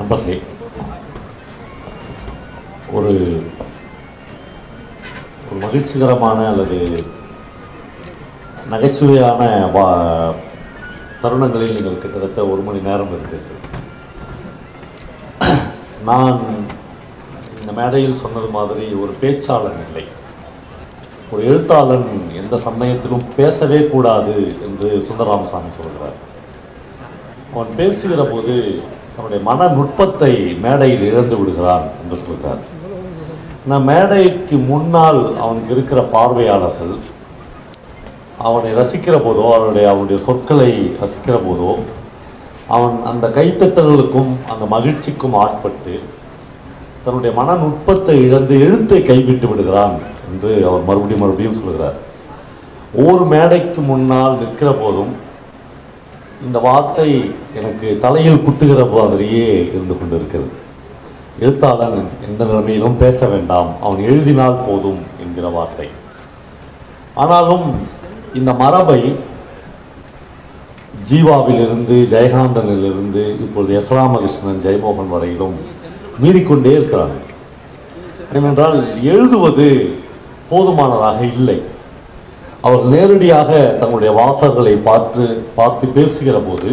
நண்பர்களே ஒரு ஒரு மகிழ்ச்சிகரமான அல்லது நகைச்சுவையான வா தருணங்களில் நீங்கள் கிட்டத்தட்ட ஒரு மணி நேரம் இருந்தீர்கள் நான் இந்த மேடையில் சொன்னது மாதிரி ஒரு பேச்சாளன் இல்லை ஒரு எழுத்தாளன் எந்த சமயத்திலும் பேசவே கூடாது என்று சுந்தரராமசாமி சொல்கிறார் அவன் பேசுகிற போது அவனுடைய மன நுட்பத்தை மேடையில் இழந்து விடுகிறான் என்று சொல்கிறார் நான் மேடைக்கு முன்னால் அவனுக்கு இருக்கிற பார்வையாளர்கள் அவனை ரசிக்கிற போதோ அவனுடைய அவனுடைய சொற்களை ரசிக்கிற போதோ அவன் அந்த கைத்தட்டல்களுக்கும் அந்த மகிழ்ச்சிக்கும் ஆட்பட்டு தன்னுடைய மன நுட்பத்தை இழந்து எழுத்தை கைவிட்டு விடுகிறான் என்று அவர் மறுபடியும் மறுபடியும் சொல்கிறார் ஒவ்வொரு மேடைக்கு முன்னால் நிற்கிற போதும் இந்த வார்த்தை எனக்கு தலையில் குட்டுகிற மாதிரியே இருந்து கொண்டிருக்கிறது எழுத்தாளன் எந்த நிலைமையிலும் பேச வேண்டாம் அவன் எழுதினால் போதும் என்கிற வார்த்தை ஆனாலும் இந்த மரபை ஜீவாவிலிருந்து ஜெயகாந்தனிலிருந்து இப்பொழுது எஸ் ராமகிருஷ்ணன் ஜெயமோகன் வரையிலும் மீறிக்கொண்டே இருக்கிறாங்க ஏனென்றால் எழுதுவது போதுமானதாக இல்லை அவர் நேரடியாக தங்களுடைய வாசகர்களை பார்த்து பார்த்து பேசுகிற போது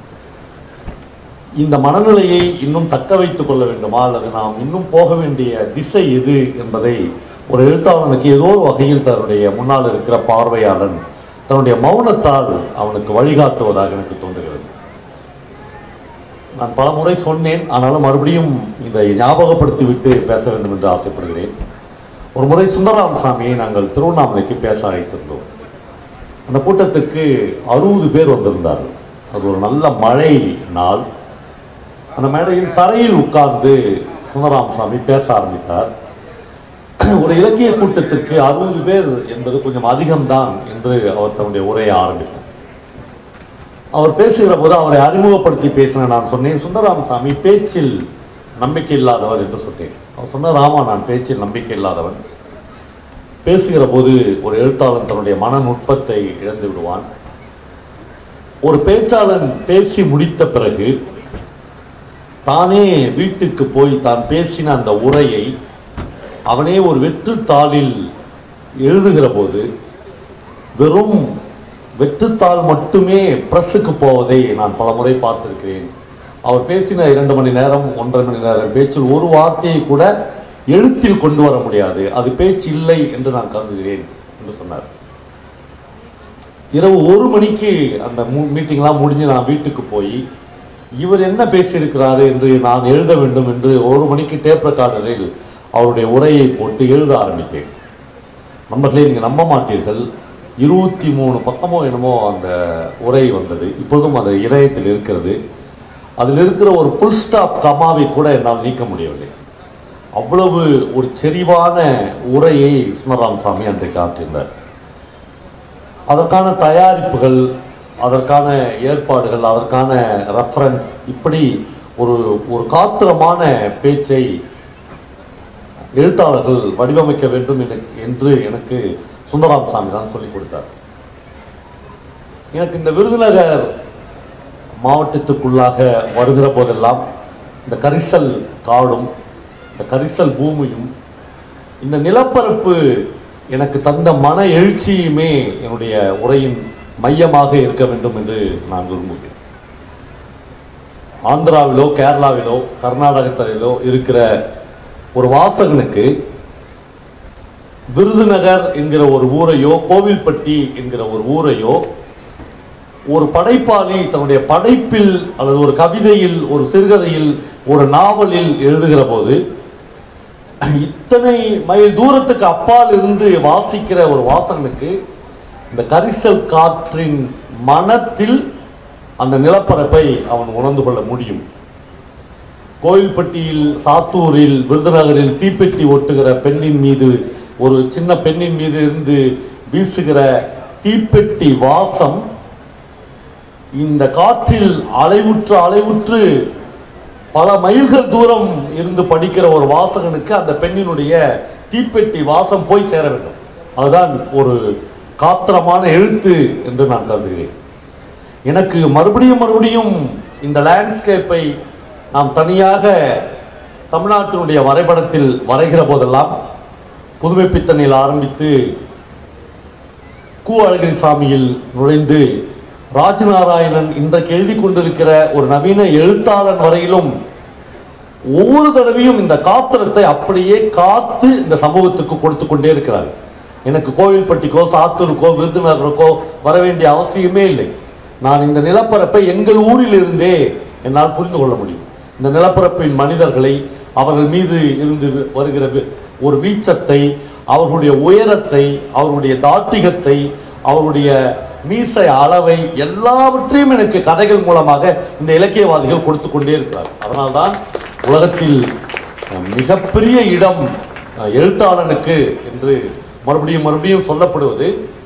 இந்த மனநிலையை இன்னும் தக்க வைத்துக் கொள்ள வேண்டுமா அல்லது நாம் இன்னும் போக வேண்டிய திசை எது என்பதை ஒரு எழுத்தாளனுக்கு ஏதோ ஒரு வகையில் தன்னுடைய முன்னால் இருக்கிற பார்வையாளன் தன்னுடைய மௌனத்தால் அவனுக்கு வழிகாட்டுவதாக எனக்கு தோன்றுகிறது நான் பல முறை சொன்னேன் ஆனாலும் மறுபடியும் இதை ஞாபகப்படுத்தி விட்டு பேச வேண்டும் என்று ஆசைப்படுகிறேன் ஒரு முறை சுந்தரராமசாமியை நாங்கள் திருவண்ணாமலைக்கு பேச அழைத்திருந்தோம் அந்த கூட்டத்துக்கு அறுபது பேர் வந்திருந்தார்கள் அது ஒரு நல்ல மழை நாள் அந்த மேடையில் தரையில் உட்கார்ந்து சுந்தரராமசாமி பேச ஆரம்பித்தார் ஒரு இலக்கிய கூட்டத்திற்கு அறுபது பேர் என்பது கொஞ்சம் அதிகம்தான் என்று அவர் தன்னுடைய உரையை ஆரம்பித்தார் அவர் பேசுகிற போது அவரை அறிமுகப்படுத்தி பேசின நான் சொன்னேன் சுந்தரராமசாமி பேச்சில் நம்பிக்கை இல்லாதவர் என்று சொன்னேன் அவர் சொன்னார் ஆமா நான் பேச்சில் நம்பிக்கை இல்லாதவன் பேசுகிற போது ஒரு எழுத்தாளன் தன்னுடைய மன நுட்பத்தை இழந்து விடுவான் ஒரு பேச்சாளன் பேசி முடித்த பிறகு தானே வீட்டுக்கு போய் தான் பேசின அந்த உரையை அவனே ஒரு வெற்று தாளில் எழுதுகிற போது வெறும் வெற்றுத்தாள் மட்டுமே பிரஸுக்கு போவதை நான் பல முறை பார்த்திருக்கிறேன் அவர் பேசின இரண்டு மணி நேரம் ஒன்றரை மணி நேரம் பேச்சில் ஒரு வார்த்தையை கூட எழுத்தில் கொண்டு வர முடியாது அது பேச்சு இல்லை என்று நான் கருதுகிறேன் என்று சொன்னார் இரவு ஒரு மணிக்கு அந்த மீட்டிங்லாம் முடிஞ்சு நான் வீட்டுக்கு போய் இவர் என்ன பேசியிருக்கிறாரு என்று நான் எழுத வேண்டும் என்று ஒரு மணிக்கு டேப் ரெக்கார்டரில் அவருடைய உரையை போட்டு எழுத ஆரம்பித்தேன் நண்பர்களே நீங்கள் நம்ப மாட்டீர்கள் இருபத்தி மூணு பக்கமோ என்னமோ அந்த உரை வந்தது இப்பொழுதும் அது இணையத்தில் இருக்கிறது அதில் இருக்கிற ஒரு புல் ஸ்டாப் கமாவை கூட என்னால் நீக்க முடியவில்லை அவ்வளவு ஒரு செறிவான உரையை சுந்தரராமசாமி அன்றைக்கு ஆற்றினார் அதற்கான தயாரிப்புகள் அதற்கான ஏற்பாடுகள் அதற்கான ரெஃபரன்ஸ் இப்படி ஒரு ஒரு காத்திரமான பேச்சை எழுத்தாளர்கள் வடிவமைக்க வேண்டும் எனக்கு என்று எனக்கு சுந்தரராமசாமி தான் சொல்லிக் கொடுத்தார் எனக்கு இந்த விருதுநகர் மாவட்டத்துக்குள்ளாக வருகிற போதெல்லாம் இந்த கரிசல் காடும் இந்த கரிசல் பூமியும் இந்த நிலப்பரப்பு எனக்கு தந்த மன எழுச்சியுமே என்னுடைய உரையின் மையமாக இருக்க வேண்டும் என்று நான் விரும்புகிறேன் ஆந்திராவிலோ கேரளாவிலோ கர்நாடகத்திலோ இருக்கிற ஒரு வாசகனுக்கு விருதுநகர் என்கிற ஒரு ஊரையோ கோவில்பட்டி என்கிற ஒரு ஊரையோ ஒரு படைப்பாளி தன்னுடைய படைப்பில் அல்லது ஒரு கவிதையில் ஒரு சிறுகதையில் ஒரு நாவலில் எழுதுகிற போது இத்தனை மைல் தூரத்துக்கு அப்பால் இருந்து வாசிக்கிற ஒரு வாசகனுக்கு இந்த கரிசல் காற்றின் மனத்தில் அந்த நிலப்பரப்பை அவன் உணர்ந்து கொள்ள முடியும் கோயில்பட்டியில் சாத்தூரில் விருதுநகரில் தீப்பெட்டி ஒட்டுகிற பெண்ணின் மீது ஒரு சின்ன பெண்ணின் மீது இருந்து வீசுகிற தீப்பெட்டி வாசம் இந்த காற்றில் அலைவுற்று அலைவுற்று பல மைல்கள் தூரம் இருந்து படிக்கிற ஒரு வாசகனுக்கு அந்த பெண்ணினுடைய தீப்பெட்டி வாசம் போய் சேர வேண்டும் அதுதான் ஒரு காத்திரமான எழுத்து என்று நான் கருதுகிறேன் எனக்கு மறுபடியும் மறுபடியும் இந்த லேண்ட்ஸ்கேப்பை நாம் தனியாக தமிழ்நாட்டினுடைய வரைபடத்தில் வரைகிற போதெல்லாம் புதுமை பித்தனையில் ஆரம்பித்து கு அழகிரி சாமியில் நுழைந்து ராஜநாராயணன் இன்றைக்கு எழுதி கொண்டிருக்கிற ஒரு நவீன எழுத்தாளன் வரையிலும் ஒவ்வொரு தடவையும் இந்த காத்திரத்தை அப்படியே காத்து இந்த சமூகத்துக்கு கொடுத்து கொண்டே இருக்கிறார் எனக்கு கோவில்பட்டிக்கோ சாத்தூருக்கோ விருதுநகருக்கோ வர வேண்டிய அவசியமே இல்லை நான் இந்த நிலப்பரப்பை எங்கள் ஊரிலிருந்தே என்னால் புரிந்து கொள்ள முடியும் இந்த நிலப்பரப்பின் மனிதர்களை அவர்கள் மீது இருந்து வருகிற வி- ஒரு வீச்சத்தை அவர்களுடைய உயரத்தை அவர்களுடைய தாட்டிகத்தை அவர்களுடைய மீசை அளவை எல்லாவற்றையும் எனக்கு கதைகள் மூலமாக இந்த இலக்கியவாதிகள் கொடுத்து கொண்டே இருக்கிறார் அதனால்தான் உலகத்தில் அஹ், மிகப்பெரிய இடம் அஹ், எழுத்தாளனுக்கு என்று மறுபடியும் மறுபடியும் சொல்லப்படுவது